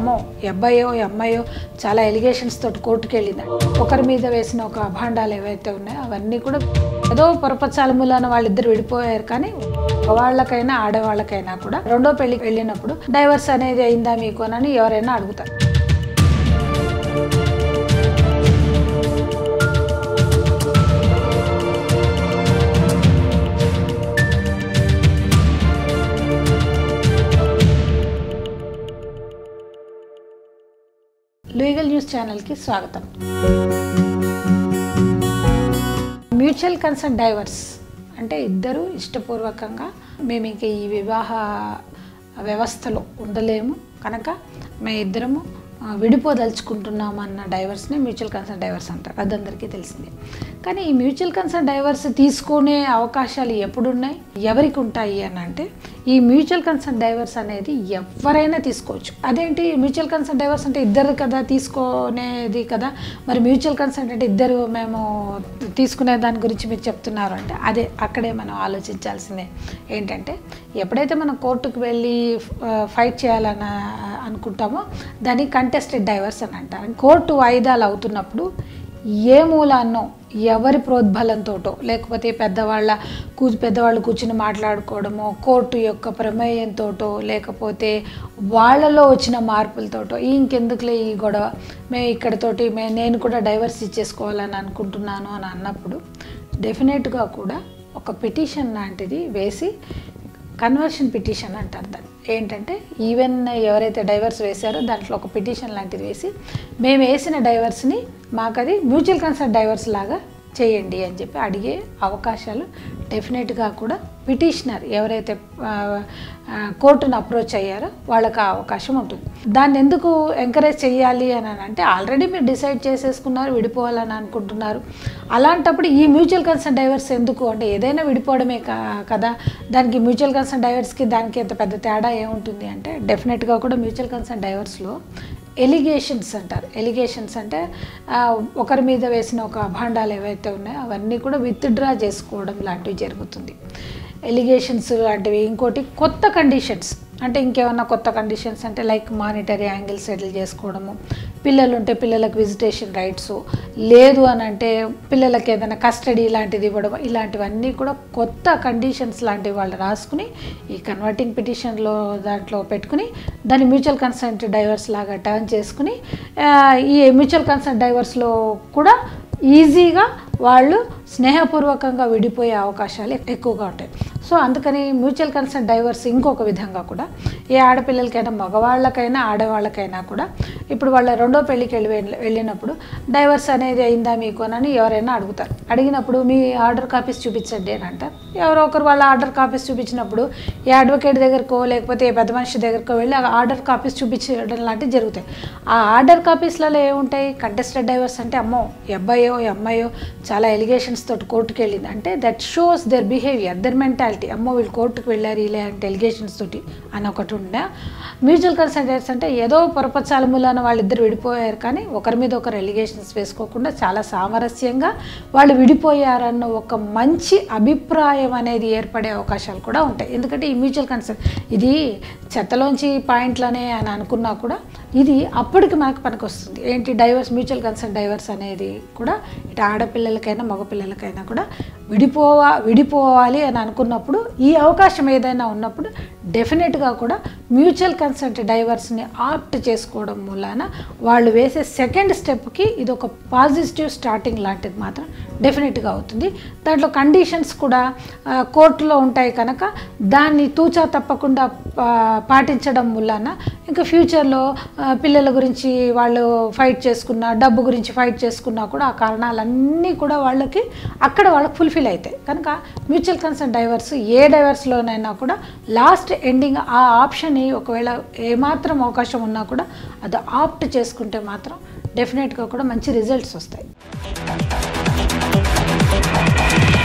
అమ్మో ఈ అబ్బాయో ఈ అమ్మాయో చాలా ఎలిగేషన్స్ తోటి కోర్టుకు వెళ్ళింది ఒకరి మీద వేసిన ఒక అభాండాలు ఏవైతే ఉన్నాయో అవన్నీ కూడా ఏదో పొరపచ్చాల మూలాన వాళ్ళిద్దరు విడిపోయారు కానీ వాళ్ళకైనా ఆడవాళ్ళకైనా కూడా రెండో పెళ్లికి వెళ్ళినప్పుడు డైవర్స్ అనేది అయిందా మీకు అని ఎవరైనా అడుగుతారు లీగల్ న్యూస్ ఛానల్కి స్వాగతం మ్యూచువల్ కన్సర్న్ డైవర్స్ అంటే ఇద్దరు ఇష్టపూర్వకంగా మేము ఇంక ఈ వివాహ వ్యవస్థలో ఉండలేము కనుక మేము ఇద్దరము ఆ, విడిపోదలుచుకుంటున్నాం అన్న డైవర్స్ని మ్యూచువల్ కన్సర్న్ డైవర్స్ అంటారు అది అందరికీ తెలిసిందే కానీ ఈ మ్యూచువల్ కన్సర్న్ డైవర్స్ తీసుకునే అవకాశాలు ఎప్పుడున్నాయి ఎవరికి ఉంటాయి అని అంటే ఈ మ్యూచువల్ కన్సర్న్ డైవర్స్ అనేది ఎవరైనా తీసుకోవచ్చు అదేంటి మ్యూచువల్ కన్సర్న్ డైవర్స్ అంటే ఇద్దరు కదా తీసుకునేది కదా మరి మ్యూచువల్ కన్సర్న్ అంటే ఇద్దరు మేము తీసుకునే దాని గురించి మీరు చెప్తున్నారు అంటే అదే అక్కడే మనం ఆలోచించాల్సిందే ఏంటంటే ఎప్పుడైతే మనం కోర్టుకు వెళ్ళి ఫైట్ చేయాలని అనుకుంటామో దాన్ని కంటెస్టెడ్ డైవర్స్ అని అంటారు కోర్టు వాయిదాలు అవుతున్నప్పుడు ఏ మూలాన్నో ఎవరి ప్రోద్బలంతోటో లేకపోతే పెద్దవాళ్ళ కూ పెద్దవాళ్ళు కూర్చుని మాట్లాడుకోవడమో కోర్టు యొక్క ప్రమేయంతోటో లేకపోతే వాళ్ళలో వచ్చిన మార్పులతోటో ఇంకెందుకులే ఈ గొడవ మేము ఇక్కడతోటి మే నేను కూడా డైవర్స్ ఇచ్చేసుకోవాలని అనుకుంటున్నాను అని అన్నప్పుడు డెఫినెట్గా కూడా ఒక పిటిషన్ లాంటిది వేసి కన్వర్షన్ పిటిషన్ అంటారు దాన్ని ఏంటంటే ఈవెన్ ఎవరైతే డైవర్స్ వేశారో దాంట్లో ఒక పిటిషన్ లాంటిది వేసి మేము వేసిన డైవర్స్ని మాకు అది మ్యూచువల్ కన్సర్ట్ డైవర్స్ లాగా చేయండి అని చెప్పి అడిగే అవకాశాలు డెఫినెట్గా కూడా పిటిషనర్ ఎవరైతే ఆ, ఆ, కోర్టును అప్రోచ్ అయ్యారో వాళ్ళకి ఆ అవకాశం ఉంటుంది దాన్ని ఎందుకు ఎంకరేజ్ చేయాలి అని అంటే ఆల్రెడీ మీరు డిసైడ్ చేసేసుకున్నారు విడిపోవాలని అనుకుంటున్నారు అలాంటప్పుడు ఈ మ్యూచువల్ కన్సర్న్ డైవర్స్ ఎందుకు అంటే ఏదైనా విడిపోవడమే కా- కదా దానికి మ్యూచువల్ కన్సర్న్ డైవర్స్కి దానికి ఎంత పెద్ద తేడా ఏముంటుంది అంటే డెఫినెట్గా కూడా మ్యూచువల్ కన్సర్న్ డైవర్స్లో ఎలిగేషన్స్ అంటారు ఎలిగేషన్స్ అంటే ఆ, ఒకరి మీద వేసిన ఒక అభాండాలు ఏవైతే ఉన్నాయో అవన్నీ కూడా విత్డ్రా చేసుకోవడం లాంటివి జరుగుతుంది ఎలిగేషన్స్ లాంటివి ఇంకోటి కొత్త కండిషన్స్ అంటే ఇంకేమన్నా కొత్త కండిషన్స్ అంటే లైక్ మానిటరీ యాంగిల్ సెటిల్ చేసుకోవడము పిల్లలు ఉంటే పిల్లలకు విజిటేషన్ రైట్స్ లేదు అని అంటే పిల్లలకి ఏదైనా కస్టడీ లాంటిది ఇవ్వడం ఇలాంటివన్నీ కూడా కొత్త కండిషన్స్ లాంటివి వాళ్ళు రాసుకుని ఈ కన్వర్టింగ్ పిటిషన్లో దాంట్లో పెట్టుకుని దాన్ని మ్యూచువల్ కన్సెంట్ డైవర్స్ లాగా టర్న్ చేసుకుని ఆ, ఈ మ్యూచువల్ కన్సెంట్ డైవర్స్లో కూడా ఈజీగా వాళ్ళు స్నేహపూర్వకంగా విడిపోయే అవకాశాలు ఎక్కువగా ఉంటాయి సో అందుకని మ్యూచువల్ కన్సర్న్ డైవర్స్ ఇంకొక విధంగా కూడా ఏ ఆడపిల్లలకైనా మగవాళ్ళకైనా ఆడవాళ్ళకైనా కూడా ఇప్పుడు వాళ్ళ రెండో పెళ్ళికి వెళ్ళి వెళ్ళినప్పుడు డైవర్స్ అనేది అయిందా మీకు అని ఎవరైనా అడుగుతారు అడిగినప్పుడు మీ ఆర్డర్ కాపీస్ చూపించండి అని అంటారు ఎవరో ఒకరు వాళ్ళ ఆర్డర్ కాపీస్ చూపించినప్పుడు ఏ అడ్వకేట్ దగ్గరకో లేకపోతే ఏ పెద్ద మనిషి దగ్గరకో వెళ్ళి ఆ ఆర్డర్ కాపీస్ చూపించడం లాంటివి జరుగుతాయి ఆ ఆర్డర్ కాపీస్లలో ఏముంటాయి కంటెస్టెడ్ డైవర్స్ అంటే అమ్మో ఈ అబ్బాయో ఈ అమ్మాయో చాలా ఎలిగేషన్స్ తోటి కోర్టుకు వెళ్ళింది అంటే that shows their behaviour their mentality అమ్మో వీళ్ళు కోర్టుకు వెళ్ళారు ఇలాంటి ఎలిగేషన్స్ తోటి అని ఒకటి ఉండే మ్యూచువల్ కన్సల్టెంట్స్ అంటే ఏదో పొరపచ్చాల మూలాన వాళ్ళిద్దరు విడిపోయారు కానీ ఒకరి మీద ఒకరు ఎలిగేషన్స్ వేసుకోకుండా చాలా సామరస్యంగా వాళ్ళు విడిపోయారన్న ఒక మంచి అభిప్రాయం అనేది ఏర్పడే అవకాశాలు కూడా ఉంటాయి ఎందుకంటే ఈ మ్యూచువల్ కన్సర్న్ ఇది చెత్తలోంచి పాయింట్లనే అని అనుకున్నా కూడా ఇది అప్పటికి మనకు పనికొస్తుంది ఏంటి డైవర్స్ మ్యూచువల్ కన్సర్న్ డైవర్స్ అనేది కూడా ఇటు ఆడపిల్లలకైనా మగపిల్లలకైనా కూడా విడిపోవా విడిపోవాలి అని అనుకున్నప్పుడు ఈ అవకాశం ఏదైనా ఉన్నప్పుడు డెఫినెట్గా కూడా మ్యూచువల్ కన్సెంట్ డైవర్స్ని ఆప్ట్ చేసుకోవడం మూలాన వాళ్ళు వేసే సెకండ్ స్టెప్కి ఇది ఒక పాజిటివ్ స్టార్టింగ్ లాంటిది మాత్రం డెఫినెట్గా అవుతుంది దాంట్లో కండిషన్స్ కూడా ఆ, కోర్టులో ఉంటాయి కనుక దాన్ని తూచా తప్పకుండా పా- పాటించడం మూలాన ఇంకా ఫ్యూచర్లో ఆ, పిల్లల గురించి వాళ్ళు ఫైట్ చేసుకున్నా డబ్బు గురించి ఫైట్ చేసుకున్నా కూడా ఆ కారణాలన్నీ కూడా వాళ్ళకి అక్కడ వాళ్ళకి ఫుల్ఫిల్ అవుతాయి కనుక మ్యూచువల్ కన్సర్న్ డైవర్స్ ఏ డైవర్స్లోనైనా కూడా లాస్ట్ ఎండింగ్ ఆ ఆప్షన్ని ఒకవేళ ఏమాత్రం అవకాశం ఉన్నా కూడా అది ఆప్ట్ చేసుకుంటే మాత్రం డెఫినెట్గా కూడా మంచి రిజల్ట్స్ వస్తాయి